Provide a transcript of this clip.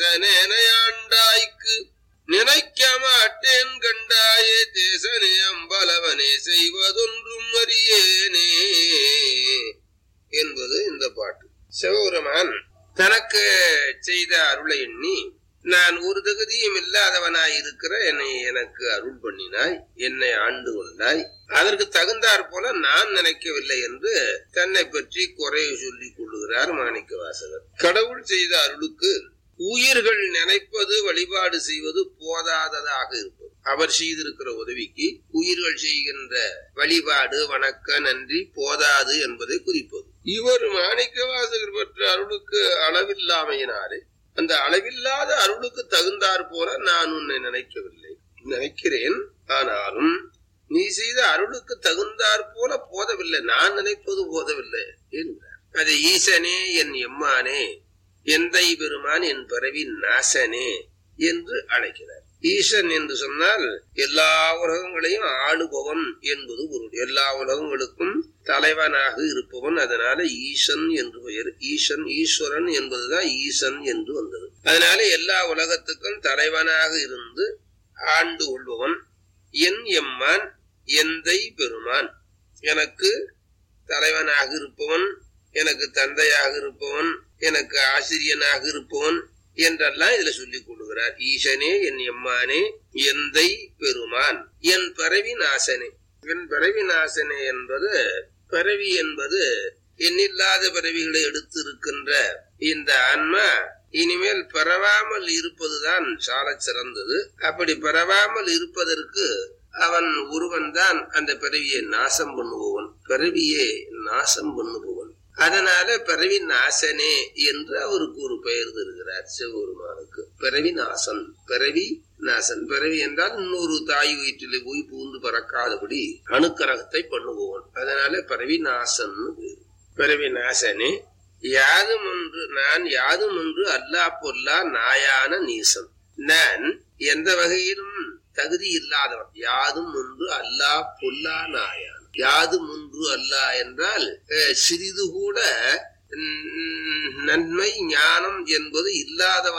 நேசனேனையாண்டாய்க்கு நினைக்க மாட்டேன் கண்டாயே தேசனே அம்பலவனே செய்வதொன்றும் அறியேனே என்பது இந்த பாட்டு சிவபெருமான் தனக்கு செய்த அருளை எண்ணி நான் ஒரு தகுதியும் இல்லாதவனாய் இருக்கிற என்னை எனக்கு அருள் பண்ணினாய் என்னை ஆண்டு கொண்டாய் அதற்கு தகுந்தாற் போல நான் நினைக்கவில்லை என்று தன்னை பற்றி குறைய சொல்லிக் கொள்ளுகிறார் மாணிக்க வாசகர் கடவுள் செய்த அருளுக்கு உயிர்கள் நினைப்பது வழிபாடு செய்வது போதாததாக இருப்பது அவர் செய்திருக்கிற உதவிக்கு உயிர்கள் செய்கின்ற வழிபாடு வணக்க நன்றி போதாது என்பதை குறிப்பது இவர் மாணிக்க வாசகர் பெற்ற அருளுக்கு அளவில்லாமையினாலே அந்த அளவில்லாத அருளுக்கு தகுந்தாற் போல நான் உன்னை நினைக்கவில்லை நினைக்கிறேன் ஆனாலும் நீ செய்த அருளுக்கு தகுந்தாற் போல போதவில்லை நான் நினைப்பது போதவில்லை என்கிறார் அது ஈசனே என் எம்மானே எந்தை பெருமான் என் பிறவி நாசனே என்று அழைக்கிறார் ஈசன் என்று சொன்னால் எல்லா உலகங்களையும் ஆளுபவன் என்பது பொருள் எல்லா உலகங்களுக்கும் தலைவனாக இருப்பவன் அதனால ஈசன் என்று பெயர் ஈசன் ஈஸ்வரன் என்பதுதான் ஈசன் என்று வந்தது அதனால எல்லா உலகத்துக்கும் தலைவனாக இருந்து ஆண்டு கொள்பவன் என் எம்மான் எந்தை பெருமான் எனக்கு தலைவனாக இருப்பவன் எனக்கு தந்தையாக இருப்பவன் எனக்கு ஆசிரியனாக இருப்பவன் என்றெல்லாம் இதுல சொல்லிக் கொள்கிறார் ஈசனே என் எம்மானே எந்தை பெருமான் என் பிறவி நாசனே என் பிறவி நாசனே என்பது பிறவி என்பது எண்ணில்லாத பிறவிகளை எடுத்திருக்கின்ற இந்த ஆன்மா இனிமேல் பரவாமல் இருப்பதுதான் சால சிறந்தது அப்படி பரவாமல் இருப்பதற்கு அவன் ஒருவன் தான் அந்த பிறவியை நாசம் பண்ணுபவன் பிறவியை நாசம் பண்ணுபவன் அதனால பிறவி நாசனே என்று அவருக்கு ஒரு பெயர் தருகிறார் சிவபெருமானுக்கு பிறவி நாசன் பிறவி நாசன் பிறவி என்றால் இன்னொரு தாய் வயிற்றிலே போய் பூந்து பறக்காதபடி அணுக்கரகத்தை பண்ணுபவன் அதனால பிறவி நாசன் பிறவி நாசனே யாதும் ஒன்று நான் யாதும் ஒன்று அல்லா பொல்லா நாயான நீசன் நான் எந்த வகையிலும் தகுதி இல்லாதவன் யாதும் ஒன்று அல்லா பொல்லா நாயான் யாதும் ஒன்று அல்ல என்றால் சிறிது கூட நன்மை ஞானம் என்பது இல்லாதவன்